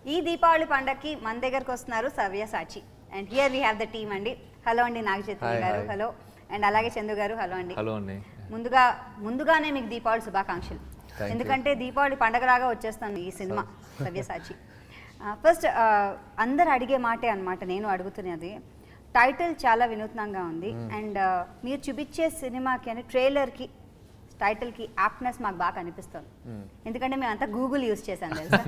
ఈ దీపావళి పండగకి మన దగ్గరకు వస్తున్నారు సవ్య సాచి and here we have the team అండి హలో అండి నాగచైతన్య Hi, గారు hi. హలో అండ్ అలాగే చందు గారు హలో అండి హలో అండి ముందుగా ముందుగానే మీకు దీపావళి శుభాకాంక్షలు Thank you. ఎందుకంటే దీపావళి పండగలాగా వచ్చేస్తాను ఈ సినిమా సవ్యసాచి ఫస్ట్ అందరు అడిగే మాటే అన్నమాట నేను అడుగుతున్నది టైటిల్ చాలా వినూత్నంగా ఉంది అండ్ మీరు చూపించే సినిమాకి అని ట్రైలర్కి టైటిల్కి యాప్నెస్ మాకు బాగా అనిపిస్తుంది ఎందుకంటే మేమంతా గూగుల్ యూస్ చేశాం తెలుసా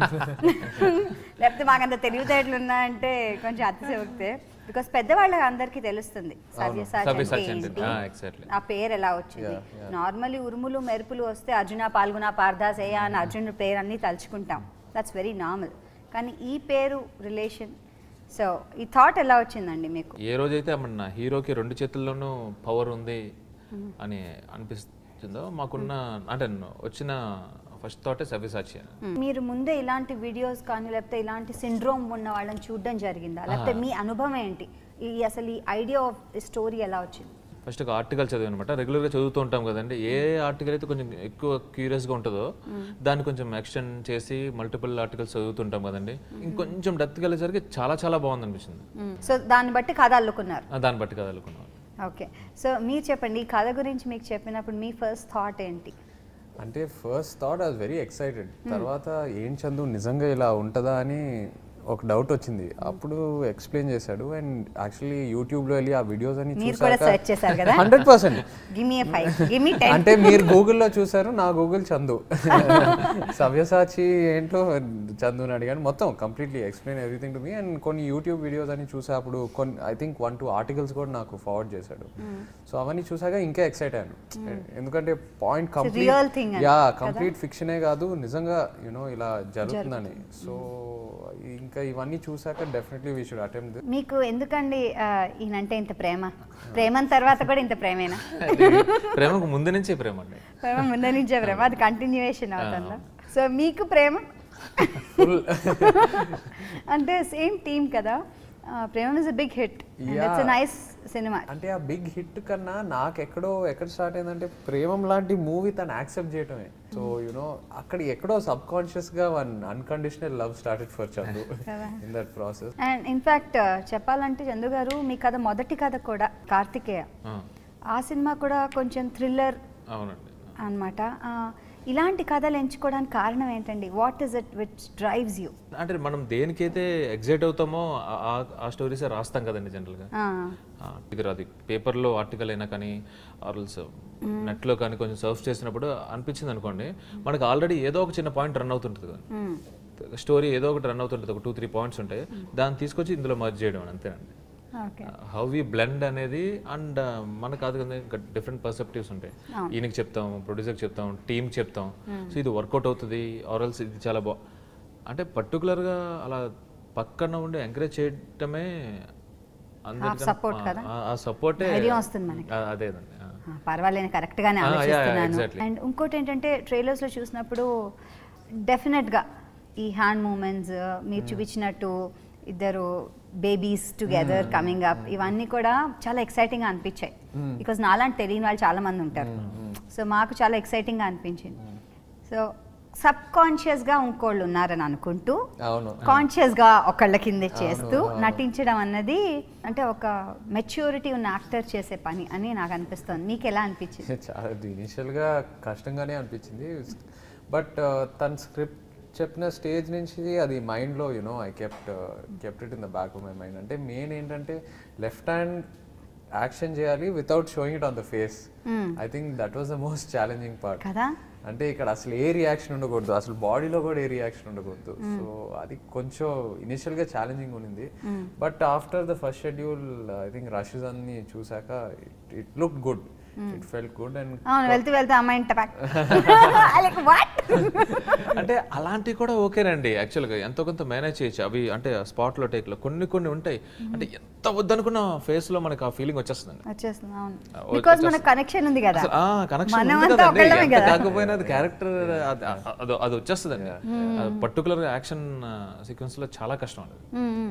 లేకపోతే మాకంత తెలివితేటలు ఉన్నాయంటే కొంచెం అతిశయోక్తే బికాస్ పెద్దవాళ్ళ అందరికీ తెలుస్తుంది సవ్యసాచి సవ్యసాచి అంటే అంటే, ఏంటి, ah, exactly. ఆ పేరు ఎలా వచ్చింది Yeah, yeah. నార్మల్లీ ఉరుములు మెరుపులు వస్తే అర్జున పాల్గొన పార్దాసేయ అని అర్జునుడి పేరు అన్నీ తలుచుకుంటాం దట్స్ వెరీ నార్మల్ కానీ ఈ పేరు రిలేషన్ సో ఈ థాట్ ఎలా వచ్చిందండి మీకు ఏ రోజైతే మన హీరోకి రెండు చేతుల్లోనూ పవర్ ఉంది అని అనిపిస్తుందో మాకున్న అంటే వచ్చిన ఫస్ట్ థాటే సవ్యసాచి అని మీరు ముందే ఇలాంటి వీడియోస్ కానీ లేకపోతే ఇలాంటి సిండ్రోమ్ ఉన్న వాళ్ళని చూడడం జరిగిందా లేకపోతే మీ అనుభవం ఏంటి ఈ అసలు ఈ ఐడియా ఆఫ్ స్టోరీ ఎలా వచ్చింది ఫస్ట్ ఒక ఆర్టికల్ చదివాను అనమాట రెగ్యులర్గా చదువుతూ ఉంటాం కదండి ఏ ఆర్టికల్ అయితే కొంచెం ఎక్కువ క్యూరియస్గా ఉంటుందో దాన్ని కొంచెం ఎక్స్టెండ్ చేసి మల్టిపుల్ ఆర్టికల్స్ చదువుతుంటాం కదండి ఇంకొంచెం డెప్త్కి వెళ్ళేసరికి చాలా చాలా బాగుంది అనిపించింది సో దాన్ని బట్టి కథ అల్లుకున్నారు ఆ, దాన్ని బట్టి కదలుకున్నాం ఓకే సో మీరు చెప్పండి ఈ కథ గురించి మీకు చెప్పినప్పుడు మీ ఫస్ట్ థాట్ ఏంటి అంటే first thought I was very excited తర్వాత ఏం చందు నిజంగా ఇలా ఉంటుందా అని ఒక డౌట్ వచ్చింది అప్పుడు ఎక్స్ప్లెయిన్ చేశాడు అండ్ యాక్చువల్లీ యూట్యూబ్లో వెళ్ళి ఆ వీడియోస్ అని మీరు కూడా search చేశారు కదా? Hundred percent give me five give me ten అంటే మీరు గూగుల్లో చూసారు నా గూగుల్ చందు సవ్యసాచి ఏంటో చందుని అడిగాను మొత్తం completely explain everything to me and కొన్ని యూట్యూబ్ వీడియోస్ అని చూసా అప్పుడు కొన్ని I think one two articles కూడా నాకు ఫార్వర్డ్ చేశాడు సో అవన్నీ చూసాక ఇంకా ఎక్సైట్ అయ్యాను ఎందుకంటే పాయింట్ real thing కంప్లీట్ అని యా కదా? కంప్లీట్ ఫిక్షనే కాదు నిజంగా యూనో ఇలా జరుగుతుందని సో ఇంకా ఇవన్నీ చూసాక డెఫినెట్లీ వీ షుడ్ అటెంప్ట్ మీకు ఎందుకండి ఆ, ఈయనంటే ఇంత ప్రేమ ప్రేమ తర్వాత కూడా ఇంత ప్రేమేనా ప్రేమకు ముందు నుంచే ప్రేమ అండి ప్రేమ ముందు నుంచే ప్రేమ అది కంటిన్యూయేషన్ అవుతుందా సో మీకు ప్రేమ ఫుల్ అంటే సేమ్ టీమ్ కదా ఆ, ప్రేమ is a big hit it's Yeah. Nice cinema అంటే ఆ బిగ్ హిట్ కన్నా నాకు ఎక్కడో ఎక్కడ స్టార్ట్ అయిందంటే ప్రేమం లాంటి మూవీ తను యాక్సెప్ట్ చేయటమే సో యునో అక్కడ ఎక్కడో సబ్ కాన్షియస్ గా one unconditional love started for Chandu in that process and in fact చెప్పాలంటే చందు గారు మీ కథ మొదటి కథ కూడా కార్తికేయ ఆ, ఆ సినిమా కూడా కొంచెం థ్రిల్లర్ అవునండి అనమాట ఇలాంటి కథలు ఎంచుకోవడానికి కారణం ఏంటండి what is it which drives you అంటే మనం దేనికైతే ఎగ్జైట్ అవుతామో ఆ- ఆ- ఆ స్టోరీసే రాస్తాం కదండి జనరల్గా ఇది అది పేపర్లో ఆర్టికల్ అయినా కానీ ఆర్ఎల్స్ నెట్లో కానీ కొంచెం సర్చ్ చేసినప్పుడు అనిపించింది అనుకోండి మనకు ఆల్రెడీ ఏదో ఒక చిన్న పాయింట్ రన్ అవుతుంటుంది కదా స్టోరీ ఏదో ఒకటి రన్ అవుతుంటుంది ఒక టూ త్రీ పాయింట్స్ ఉంటాయి దాన్ని తీసుకొచ్చి ఇందులో మర్జ్ చేయడం అంతేనండి ఓకే హౌ వి బ్లెండ్ అనేది అండ్ మన కాదు కదా ఇంకా డిఫరెంట్ పర్సెప్టివ్స్ ఉంటాయి ఈయనకి చెప్తాం ప్రొడ్యూసర్కి చెప్తాం టీమ్ చెప్తాం సో ఇది వర్కౌట్ అవుతుంది ఆర్ఎల్స్ ఇది చాలా బా అంటే పర్టికులర్గా అలా పక్కన ఉండి ఎంకరేజ్ చేయటమే అందరికన్నా- support కదా? ఆ- ఆ సపోర్టే ధైర్యం వస్తుంది మనకి. అదేనండి ఆ. పర్వాలేదు కరెక్ట్ గానే Ah, yeah, yeah, ఆలోచిస్తున్నాను exactly. అండ్ ఇంకోటి ఏంటంటే ట్రైలర్స్ లో చూసినప్పుడు డెఫినెట్ గా ఈ హ్యాండ్ మూమెంట్స్ మీరు చూపించినట్టు ఇద్దరు బేబీస్ టుగెదర్ కమింగ్ అప్ ఇవన్నీ కూడా చాలా ఎక్సైటింగ్ గా అనిపించాయి బికాస్ నాలాంటి తెలియని వాళ్ళు చాలా మంది ఉంటారు సో మాకు చాలా ఎక్సైటింగ్ గా అనిపించింది సో సబ్ కాన్షియస్ గా ఇంకోళ్ళు ఉన్నారని అనుకుంటూ అవును కాన్షియస్ గా ఒకళ్ళ కింద చేస్తూ నటించడం అన్నది అంటే ఒక మెచ్యూరిటీ ఉన్న యాక్టర్ చేసే పని అని నాకు అనిపిస్తుంది మీకు ఎలా అనిపించింది చాలా ఇనిషియల్గా కష్టంగానే అనిపించింది బట్ తన స్క్రిప్ట్ చెప్పిన స్టేజ్ నుంచి అది మైండ్లో you know I kept kept it in the back of my mind అంటే మెయిన్ ఏంటంటే లెఫ్ట్ హ్యాండ్ యాక్షన్ చేయాలి without showing it on the face I think that was the most challenging part కదా అంటే ఇక్కడ అసలు ఏ రియాక్షన్ ఉండకూడదు అసలు బాడీలో కూడా ఏ రియాక్షన్ ఉండకూడదు సో అది కొంచెం ఇనిషియల్ గా ఛాలెంజింగ్ ఉంది but after the first schedule I think rushes అన్ని చూసాక it look good it felt good and అవును వెళ్తూ వెళ్తూ అమ్మాయిని టపాక్ లైక్ వాట్ అంటే అలాంటివి కూడా ఓకేనండి యాక్చువల్గా ఎంతో కొంత మేనేజ్ చేయొచ్చు అవి అంటే స్పాట్లో టేక్లో కొన్ని కొన్ని ఉంటాయి అంటే ఎంత వద్దనుకున్న ఫేస్లో మనకి ఆ ఫీలింగ్ వచ్చేస్తుంది వచ్చేస్తుంది అవును ఓ, బికాస్ మనకు కనెక్షన్ ఉంది కదా అసలు ఆ కనెక్షన్ మనమంతా ఒకళ్ళమే కదా కాకపోయినా అది క్యారెక్టర్ అది అది వచ్చేస్తుందండి పర్టికులర్ యాక్షన్ సీక్వెన్స్ లో చాలా కష్టం అది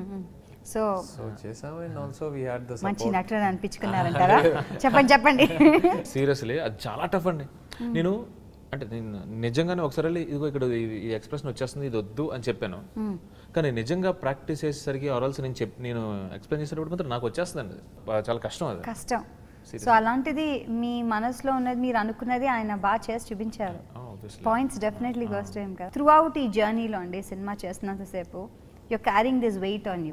సో సో చేసాం and also we had the మంచి నటుడు అనిపించుకున్నారంటారా చెప్పండి చెప్పండి సీరియస్లీ అది చాలా టఫ్ అండి నేను అంటే నేను నిజంగానే ఒకసారి వెళ్ళి ఇదిగో ఇక్కడ ఈ- ఈ ఎక్స్ప్రెషన్ వచ్చేస్తుంది ఇది వద్దు అని చెప్పాను కానీ నిజంగా ప్రాక్టీస్ చేసేసరికి ఆరల్స్ నేను చెప్ నేను ఎక్స్ప్లెయిన్ చేసేటప్పుడు మాత్రం నాకు వచ్చేస్తుందండి అది బా- చాలా కష్టం అది కష్టం సో అలాంటిది మీ మనసులో ఉన్నది మీరు అనుకున్నది ఆయన బాగా చేసి చూపించారు obviously points definitely first time కదా త్రూ అవుట్ ఈ జర్నీలో అండి సినిమా చేస్తున్నంతసేపు you carrying this weight on you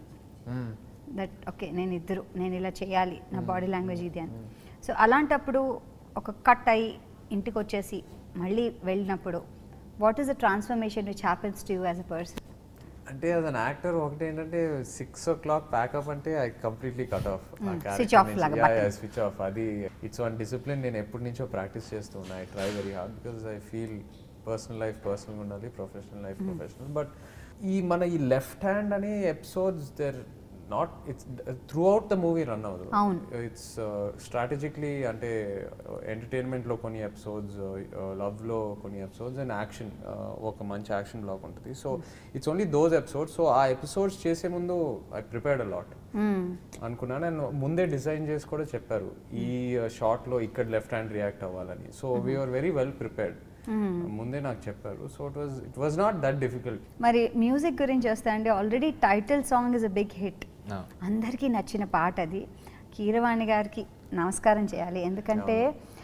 that okay నేను ఇద్దరు నేను ఇలా చేయాలి నా బాడీ లాంగ్వేజ్ ఇది అని సో అలాంటప్పుడు ఒక కట్ అయ్యి ఇంటికి వచ్చేసి మళ్ళీ వెళ్ళినప్పుడు what is the transformation which happens to you as a person అంటే యాజ్ అన్ యాక్టర్ ఒకటి ఏంటంటే సిక్స్ ఓ క్లాక్ ప్యాకప్ అంటే I completely cut off Switch off లాగా button. స్విచ్ ఆఫ్ అది ఇట్స్ వన్ డిసిప్లిన్ నేను ఎప్పటి నుంచో ప్రాక్టీస్ చేస్తూ ఉన్నా I try very hard because I feel personal life personal ఉండాలి ప్రొఫెషనల్ లైఫ్ ప్రొఫెషనల్ బట్ ఈ మన ఈ లెఫ్ట్ హ్యాండ్ అనే episodes there not it's throughout the movie run అవ్వదు అవును. ఇట్స్ స్ట్రాటజిక్లీ అంటే ఎంటర్టైన్మెంట్లో కొన్ని ఎపిసోడ్స్ లవ్లో కొన్ని ఎపిసోడ్స్ అండ్ యాక్షన్ ఒక మంచి యాక్షన్ బ్లాక్ ఉంటుంది so it's only those episodes so ఆ ఎపిసోడ్స్ చేసే ముందు ఐ ప్రిపేర్డ్ అ లాట్ అనుకున్నాను నేను ముందే డిజైన్ చేసి కూడా చెప్పారు ఈ షార్ట్లో ఇక్కడ లెఫ్ట్ హ్యాండ్ రియాక్ట్ అవ్వాలని so we are very well prepared ముందే నాకు చెప్పారు so it was it was not that difficult మరి మ్యూజిక్ గురించి వస్తే అండి already title song is a big hit అందరికీ నచ్చిన పాట అది కీరవాణి గారికి నమస్కారం చేయాలి ఎందుకంటే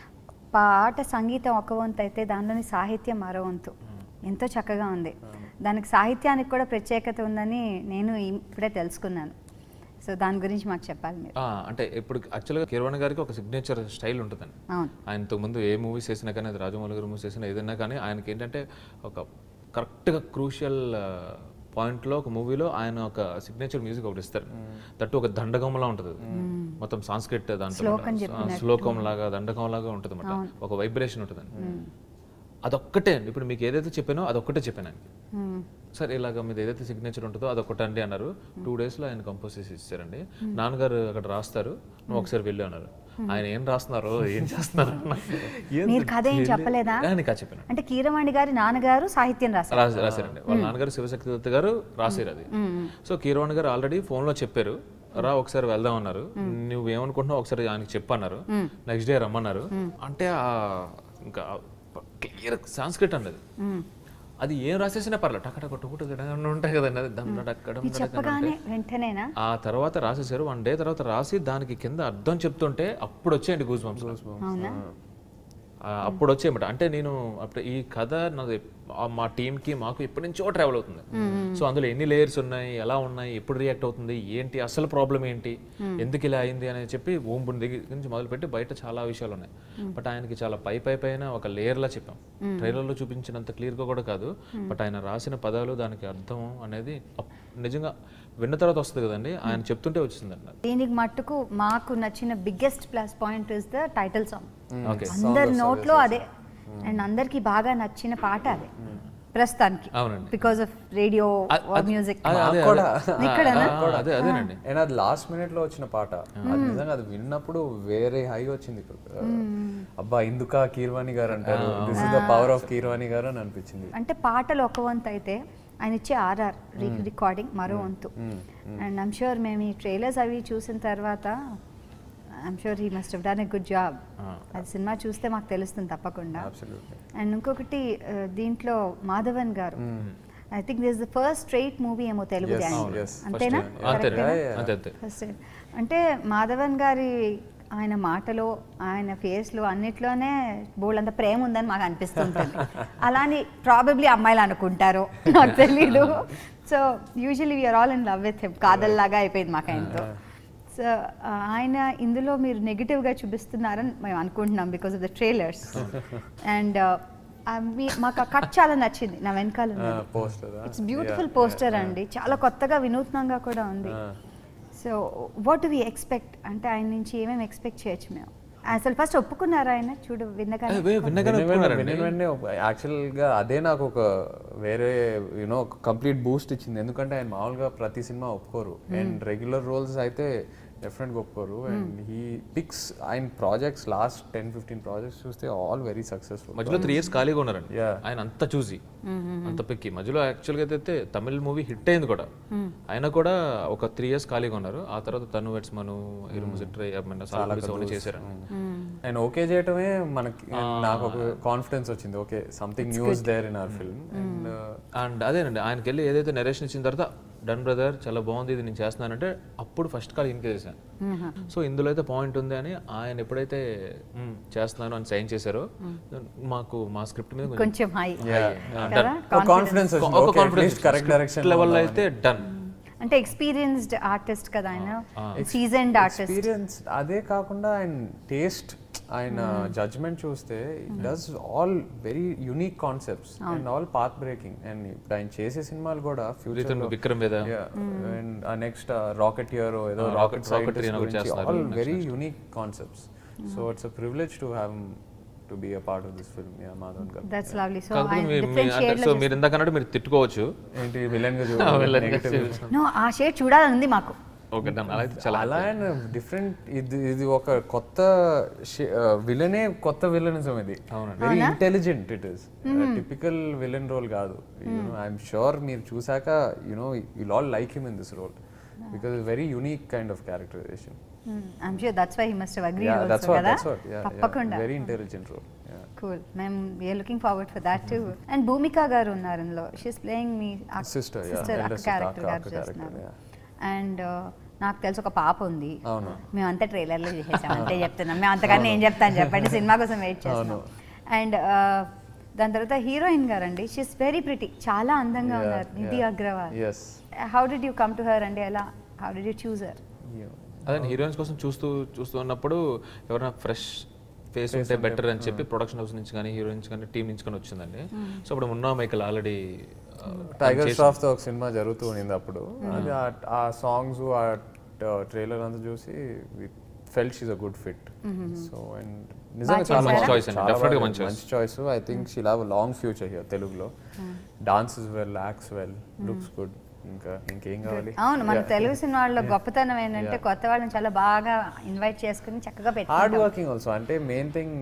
పాట సంగీతం ఒక వంతు అయితే దానిలోని సాహిత్యం మరో వంతు ఎంతో చక్కగా ఉంది దానికి సాహిత్యానికి కూడా ప్రత్యేకత ఉందని నేను ఇప్పుడే తెలుసుకున్నాను సో దాని గురించి మాకు చెప్పాలి మీరు అంటే ఇప్పుడు యాక్చువల్గా కిరవాణి గారికి ఒక సిగ్నేచర్ స్టైల్ ఉంటుందండి అవును ఆయనతో ముందు ఏ మూవీస్ చేసినా కానీ అది రాజమౌళి గారి మూవీస్ చేసినా ఏదైనా కానీ ఆయనకి ఏంటంటే ఒక కరెక్ట్గా క్రూషియల్ పాయింట్లో ఒక మూవీలో ఆయన ఒక సిగ్నేచర్ మ్యూజిక్ ఒకటి ఇస్తారు దట్టు ఒక దండకంలా ఉంటుంది అది. మొత్తం సాంస్క్రిట్ దాంట్లో శ్లోకం ఆ, శ్లోకం లాగా దండకం లాగా ఉంటుంది అన్నమాట ఒక వైబ్రేషన్ ఉంటుందండి అదొక్కటే అండి ఇప్పుడు మీకు ఏదైతే చెప్పానో అదొక్కటే చెప్పాను ఆయనకి మ్మ్. సరే ఇలాగ మీది ఏదైతే సిగ్నేచర్ ఉంటుందో అదొకటి అండి అన్నారు టూ డేస్లో ఆయన కంపోజ్ చేసి ఇచ్చారండి నాన్నగారు అక్కడ రాస్తారు నువ్వు ఒకసారి వెళ్ళి అన్నారు ఆయన ఏం రాస్తున్నారో ఏం చేస్తున్నారు ఏం మీరు కథ ఏం చెప్పలేదా ఆ, నేను కథ చెప్పాను అంటే కీరవాణి గారి నాన్నగారు సాహిత్యం రాశారు రాసి రాశారండి వాళ్ళ నాన్నగారు శివశక్తి దత్త గారు రాశారు అది సో కీరవాణి గారు ఆల్రెడీ ఫోన్లో చెప్పారు రా ఒకసారి వెళ్దాం అన్నారు నువ్వు ఏమనుకుంటున్నావు ఒకసారి ఆయనకి చెప్పన్నారు నెక్స్ట్ డే రమ్మన్నారు అంటే ఆ ఇంకా క్లియర్ సాంస్క్రిట్ అండి అది అది ఏం రాసేసినా పర్లేదు టక టక టుకు టుకు టక ఉంటాయి కదండి అది దమ్ డక్ డమ్ మీరు డక్ అని చెప్పగానే ఉంటాయి. వెంటనేనా ఆ తర్వాత రాసేసారు వన్ డే తర్వాత రాసి దానికి కింద అర్థం చెప్తుంటే అప్పుడు వచ్చేయండి గూస్ బంప్స్ అవునా అప్పుడు వచ్చేయమాట అంటే నేను అప్పుడు ఈ కథ నాది ఆ మా టీంకి మాకు ఎప్పటి నుంచో ట్రావెల్ అవుతుంది సో అందులో ఎన్ని లేయర్స్ ఉన్నాయి ఎలా ఉన్నాయి ఎప్పుడు రియాక్ట్ అవుతుంది ఏంటి అసలు ప్రాబ్లం ఏంటి ఎందుకు ఇలా అయింది అని చెప్పి ఓంపుని దగ్గర నుంచి మొదలుపెట్టి బయట చాలా విషయాలు ఉన్నాయి బట్ ఆయనకి చాలా పై పై పైన ఒక లేయర్లా చెప్పాం ట్రైలర్లో చూపించినంత క్లియర్గా కూడా కాదు బట్ ఆయన రాసిన పదాలు దానికి అర్థం అనేది అప్- నిజంగా విన్న తర్వాత వస్తుంది కదండి ఆయన చెప్తుంటే వచ్చిందండి అది. దీనికి మట్టుకు మాకు నచ్చిన biggest plus point is the title song okay అందరి నోట్లో అదే అండ్ అందరికి బాగా నచ్చిన పాట అదే ప్రస్తుతానికి అవునండి బికాస్ ఆఫ్ రేడియో మ్యూజిక్ అదే, అదే, ఇక్కడనా? ఆ, అదే అదేనండి అండ్ అది లాస్ట్ మినిట్ లో వచ్చిన పాట అది నిజంగా అది విన్నప్పుడు వేరే హై వచ్చింది అబ్బా ఇందుక కీర్వాణి గారు అంటారు this is the power of Keeravani గారు అని అనిపించింది అంటే పాటలు ఒక వంతు అయితే ఆయన ఇచ్చే ఆర్ఆర్ రికార్డింగ్ మరో వంతు అండ్ ఐమ్ షూర్ మేము ఈ ట్రైలర్స్ అవి చూసిన తర్వాత I'm sure he must have done a good job అది సినిమా చూస్తే మాకు తెలుస్తుంది తప్పకుండా అబ్సల్యూట్లీ అండ్ ఇంకొకటి ఆ, దీంట్లో మాధవన్ గారు I think this the first straight movie ఏమో తెలుగు Yes, ఆయనది. yes. అంతేనా అంతే కరెక్టేనా? అంతే అంతే ఫస్ట్ అంటే మాధవన్ గారి ఆయన మాటలో ఆయన ఫేస్లో అన్నిట్లోనే బోళ్ళంత ప్రేమ ఉందని మాకు అనిపిస్తుంటుంది అలాని ప్రాబబ్లీ అమ్మాయిలు అనుకుంటారో నాకు తెలీదు so usually we are all in love with him కాదల్లాగా అయిపోయింది మాకు ఆయనతో సో ఆయన ఇందులో మీరు నెగిటివ్గా చూపిస్తున్నారని మేము అనుకుంటున్నాం because of the trailers and మాకు ఆ కట్ చాలా నచ్చింది నా వెనకాల ఉన్నది. పోస్టర్ ఇట్స్ బ్యూటిఫుల్ పోస్టర్ అండి చాలా కొత్తగా వినూత్నంగా కూడా ఉంది సో వాట్ వి ఎక్స్పెక్ట్ అంటే ఆయన నుంచి ఏమేమి ఎక్స్పెక్ట్ చేయొచ్చు మేము అసలు ఫస్ట్ ఒప్పుకున్నారా ఆయన చూడు విన్నగానే అదే, విన్నగానే ఒప్పుకున్నారండి. వెంటనే యాక్చువల్గా అదే నాకు ఒక వేరే యూనో ఒక కంప్లీట్ బూస్ట్ ఇచ్చింది ఎందుకంటే ఆయన మామూలుగా ప్రతి సినిమా ఒప్పుకోరు అండ్ రెగ్యులర్ రోల్స్ అయితే డెఫినెట్ ఒప్పుకోరు అండ్ హీ పిక్స్ ఆయన projects last ten fifteen projects చూస్తే ఆల్ వెరీ సక్సెస్ఫుల్ మధ్యలో త్రీ ఇయర్స్ ఖాళీగా ఉన్నారండి Yeah. ఆయన అంత చూసి అంత పెక్కి మధ్యలో యాక్చువల్గా అయితే తమిళ్ మూవీ హిట్ అయింది కూడా ఆయన కూడా ఒక త్రీ ఇయర్స్ ఖాళీగా ఉన్నారు ఆ తర్వాత తను వెట్స్ మను ఇరుముసిట్రై అవన్నీ చేశారు అండ్ ఓకే చేయటమే మనకి నాకు ఒక కాన్ఫిడెన్స్ వచ్చింది okay something news there in our film and and అదేనండి ఆయనకి వెళ్ళి ఏదైతే నరేషన్ ఇచ్చిన తర్వాత డన్ బ్రదర్ చాలా బాగుంది ఇది నేను చేస్తున్నానంటే అప్పుడు ఫస్ట్ కాల్ ఈయనకే చేశాను సో ఇందులో అయితే పాయింట్ ఉంది అని ఆయన ఎప్పుడైతే "మ్మ్, చేస్తున్నాను అని సైన్ చేశారో మాకు మా స్క్రిప్ట్ మీద కొంచెం కొంచెం హై done. కాన్ఫిడెన్స్ ఒక వచ్చింది కాన్ఫిడెన్స్ కరెక్ట్ డైరెక్షన్ లెవెల్ అయితే డన్ అంటే ఎక్స్పీరియన్స్డ్ ఆర్టిస్ట్ కదా ఆయన సీజన్డ్ ఆర్టిస్ట్ ఎక్స్పీరియన్స్ అదే కాకుండా ఆయన టేస్ట్ ఆయన జడ్జ్మెంట్ చూస్తే does all very unique concepts and all path breaking and ఇప్పుడు ఆయన చేసే సినిమాలు కూడా ఫ్యూచర్ రితన్ విక్రమ్ మీద అండ్ నెక్స్ట్ రాకెట్ ఇయర్ ఏదో Ah, రాకెట్ rocket- rocketry అని ఒకటి చేస్తున్నారు all next, very unique concepts so it's a privilege to have to be a part of this film yeah Madhavan గారు దట్స్ లవ్లీ సో కాకపోతే ఆయన మీ- మీ- డిఫరెంట్ అంటే షేడ్ సో మీరు ఇందాక అన్నట్టు మీరు తిట్టుకోవచ్చు ఏంటి విలన్ గా Villain గా నెగటివ్ నో ఆ షేడ్ చూడాలని ఉంది మాకు ఓకే డన్ అలా అయితే చాలా అలా అండ్ డిఫరెంట్ ఇది ఇది ఒక కొత్త విలనే కొత్త విలనిజం ఇది very intelligent it is typical villain role కాదు ఐఎమ్ షూర్ మీరు చూసాక you know will all like him in this role because very unique kind of characterisation I'm sure that's why he must have agree that's what కదా that's what తప్పకుండా very intelligent role cool మేము we are looking forward for that to and Bhumika గారు ఉన్నారు ఇందులో she's playing me Sister, yeah. Sister అక్క Elder sister, character అక్క- గారు అక్క చేస్తున్నారు character, అండ్ నాకు తెలిసి ఒక పాప ఉంది అవును. మేమంతా ట్రైలర్లో చేసేసాం అంతే చెప్తున్నాం మేము అంతకన్నా ఏం చెప్తాను చెప్పండి సినిమా కోసం వెయిట్ చేస్తున్నాం అండ్ దాని తర్వాత హీరోయిన్ గారండి షీస్ వెరీ ప్రిటీ చాలా అందంగా Yeah, ఉన్నారు Nidhi yeah. Agarwal Yes. How did you come to her అండి ఎలా how did you choose her అదే హీరోయిన్స్ కోసం చూస్తూ చూస్తూ ఉన్నప్పుడు ఎవరైనా ఫ్రెష్ ఫేస్ ఉంటే బెటర్ అని చెప్పి ప్రొడక్షన్ హౌస్ నుంచి కానీ హీరోయిన్స్ కానీ టీం నుంచి కానీ వచ్చిందండి సో అప్పుడు మున్నా మైకల్ ఆల్రెడీ టైగర్ ష్రాఫ్ తో ఒక సినిమా జరుగుతూ ఉండింది అప్పుడు అది ఆ- ఆ సాంగ్స్ ఆ ట్రైలర్ అంతా చూసి felt she's a good fit so and నిజంగా చాలా మంచి బాగుంది. choice అండి. చాలా Definitely బాగా- మంచి choice. మంచి choice I think she have long future here తెలుగులో dances well acts well looks good ఇంకా ఇంకేం కావాలి అవును మన తెలుగు సినిమాల్లో గొప్పతనం ఏంటంటే కొత్త వాళ్ళని చాలా బాగా ఇన్వైట్ చేసుకుని చక్కగా హార్డ్ పెట్టుకుంటాం వర్కింగ్ ఆల్సో అంటే మెయిన్ థింగ్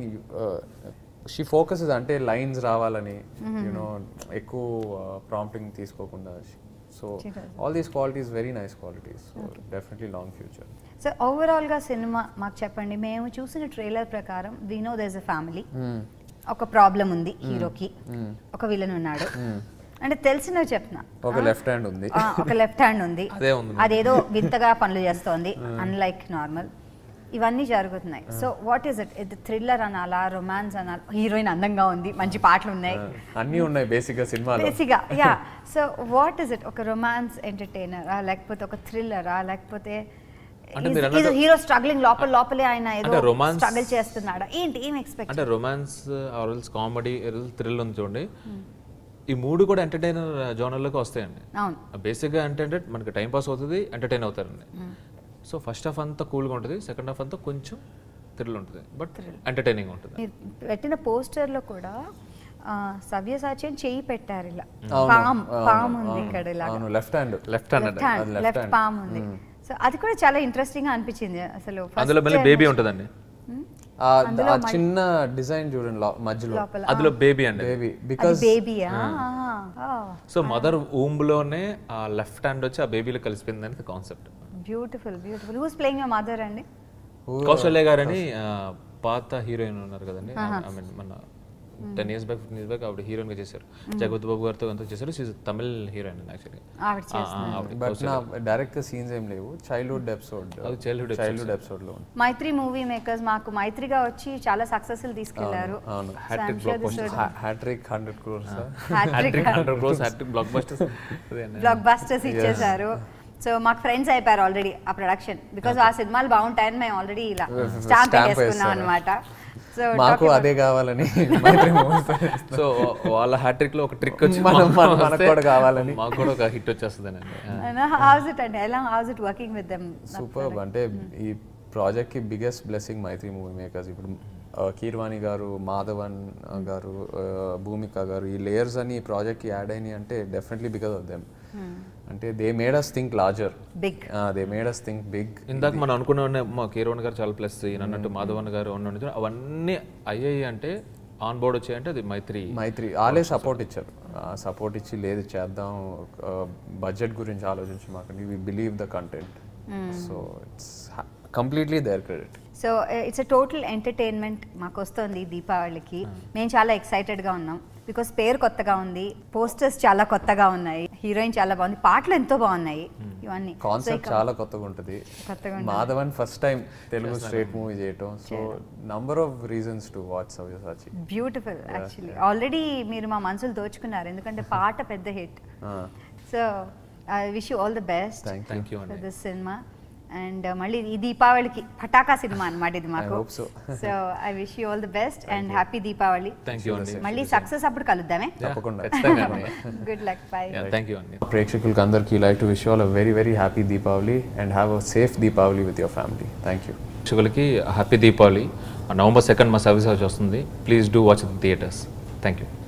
షీ ఫోకస్ అంటే లైన్స్ రావాలని యూనో ఎక్కువ ప్రాంప్టింగ్ తీసుకోకుండా so She does. All these qualities very nice qualities so definitely long future so ఓవరాల్గా సినిమా మాకు చెప్పండి మేము చూసిన ట్రైలర్ ప్రకారం we know this a family ఒక ప్రాబ్లం ఉంది హీరోకి ఒక విలన్ ఉన్నాడు అంటే తెలిసినవి చెప్తున్నా ఒక లెఫ్ట్ హ్యాండ్ ఉంది ఆ, ఒక లెఫ్ట్ హ్యాండ్ ఉంది అదే ఉంది. అదేదో వింతగా పనులు చేస్తోంది అన్లైక్ నార్మల్ ఇవన్నీ జరుగుతున్నాయి సో వాట్ ఈస్ ఇట్ ఇది థ్రిల్లర్ అనాలా రొమాన్స్ అనాలా హీరోయిన్ అందంగా ఉంది మంచి పాటలు ఉన్నాయి అన్నీ ఉన్నాయి బేసిక్ గా సినిమాలో బేసిక్గా yeah so what is it ఒక రొమాన్స్ ఎంటర్టైనరా లేకపోతే ఒక థ్రిల్లరా లేకపోతే అంటే మీరు ఇది అన్నట్టు- హీరో స్ట్రగ్లింగ్ లోపల లోపలే ఆయన ఏదో అంటే romance- స్ట్రగుల్ చేస్తున్నాడా ఏంటి ఏం ఎక్స్పెక్ట్ అంటే రొమాన్స్ ఆర్ఎల్స్ కామెడీ థ్రిల్ ఉంది చూడండి ఈ మూడు కూడా ఎంటర్టైనర్ జోనర్లోకి వస్తాయండి అవును బేసిక్గా ఏంటంటే మనకి టైం పాస్ అవుతుంది ఎంటర్టైన్ అవుతారండి సో ఫస్ట్ హాఫ్ అంతా కూల్గా ఉంటుంది సెకండ్ హాఫ్ అంతా కొంచెం థ్రిల్ ఉంటుంది బట్ ఎంటర్టైనింగ్ ఉంటుంది మీరు పెట్టిన పోస్టర్ లో కూడా ఆ, సవ్యసాచి అని చెయ్యి పెట్టారు ఇలా అవును, పామ్ అవును, పామ్ ఉంది అవును, ఇక్కడ ఇలా అవును left hand left hand left hand అది left లెఫ్ట్ hand. పామ్ ఉంది సో అది కూడా చాలా ఇంట్రెస్టింగ్ గా అనిపించింది అసలు first అందులో మళ్ళీ బేబీ ఉంటుందండి ఆ చిన్న డిజైన్ చూడండి లో- మధ్యలో లోపల అందులో బేబీ అండి బేబీ అది బికాస్ బేబీయా సో మదర్ లోనే ఆ లెఫ్ట్ హ్యాండ్ వచ్చి ఆ బేబీలో కలిసిపోయింది అనేది concept beautiful beautiful who's playing your mother అండి కౌశల్య గారని ఆ, పాత హీరోయిన్ ఉన్నారు కదండి ఐ మీన్ మన ten years back fifteen years back ఆవిడ హీరోయిన్ గా చేశారు జగత్ బాబు గారితో అంతా చేశారు షీజ్ తమిళ్ హీరోయిన్ యాక్చువల్లీ ఆవిడ చేస్తున్నారు బట్ నా డైరెక్ట్ గా సీన్స్ ఏం లేవు చైల్డ్హుడ్ ఎపిసోడ్ అది childhood చైల్డ్హుడ్ ఎపిసోడ్ లో ఉంది. మైత్రి మూవీ మేకర్స్ మాకు మైత్రిగా వచ్చి చాలా సక్సెస్ఫుల్ తీసుకెళ్లారు అవును. Hat-trick blockbuster. Hat-trick hundred crores hundred crores hat-trick blockbusters blockbusters ఇచ్చేసారు సో మాకు ఫ్రెండ్స్ అయిపోయారు ఆల్రెడీ ఆ ప్రొడక్షన్ బికాస్ ఆ సినిమాలు బాగుంటాయని మేము ఆల్రెడీ ఇలా స్టాంప్ Stamp పెట్టేసుకున్నాం వేస్తారు. అనమాట సో మాకు అదే కావాలని మైత్రి movies. సో వాళ్ళ హ్యాట్రిక్ లో ఒక ట్రిక్ వచ్చి మనం- మాకు మనం- మనకు వస్తే కూడా కావాలని. మాకు కూడా ఒక హిట్ వచ్చేస్తుందండి హౌస్ ఇట్ అండి ఎలా how's it working with them super అంటే ఈ ప్రాజెక్ట్ కి biggest blessing Mythri Movie Makers ఇప్పుడు ఆ, కీర్వాణి గారు మాధవన్ ఆ, గారు ఆ, భూమిక గారు ఈ లేయర్స్ అని ఈ ప్రాజెక్ట్ కి యాడ్ అయినాయి అంటే డెఫినెట్లీ బికాస్ ఆఫ్ దెమ్ అంటే they made us think larger big they made us think big ఇందాక మనం అనుకున్న మా కీరవన్ గారు చాలా ప్లస్ ఈయన అన్నట్టు మాధవన్ గారు ఉన్న అవన్నీ అయ్యాయి అంటే ఆన్ బోర్డ్ వచ్చాయంటే అది మైత్రి మైత్రి వాళ్ళే సపోర్ట్ ఇచ్చారు సపోర్ట్ ఇచ్చి లేదు చేద్దాం బడ్జెట్ గురించి ఆలోచించి మాకండి we believe the content so it's completely their credit so it's a total entertainment మాకు వస్తుంది దీపావళికి మేము చాలా ఎక్సైటెడ్గా ఉన్నాం బికాస్ పేరు కొత్తగా ఉంది పోస్టర్స్ చాలా కొత్తగా ఉన్నాయి హీరోయిన్ చాలా బాగుంది పాటలు ఎంతో బాగున్నాయి ఇవన్నీ కాన్సెప్ట్ చాలా కొత్తగా ఉంటుంది కొత్తగా Madhavan first time Telugu straight movie చేయటం so number of reasons to watch Savyasachi beautiful actually already మీరు మా మనసులు దోచుకున్నారు ఎందుకంటే పాట పెద్ద hit so I wish you all the best thank thank you for అండి దిస్ సినిమా అండ్ మళ్ళీ ఈ దీపావళికి పటాకా సినిమా అన్నమాట ఇది మాకు hope so. So I wish you all the best and happy Deepavali thank you అండి మళ్ళీ సక్సెస్ అప్పుడు కలుద్దామే తప్పకుండా ఖచ్చితంగా అండి good luck bye thank you అండి ప్రేక్షకులకి అందరికీ like to wish all a very very happy Deepavali and have a safe Deepavali with your family thank you ప్రేక్షకులకి హ్యాపీ దీపావళి నవంబర్ సెకండ్ మా సర్వీస్ హౌస్ వస్తుంది please do watch theatres thank you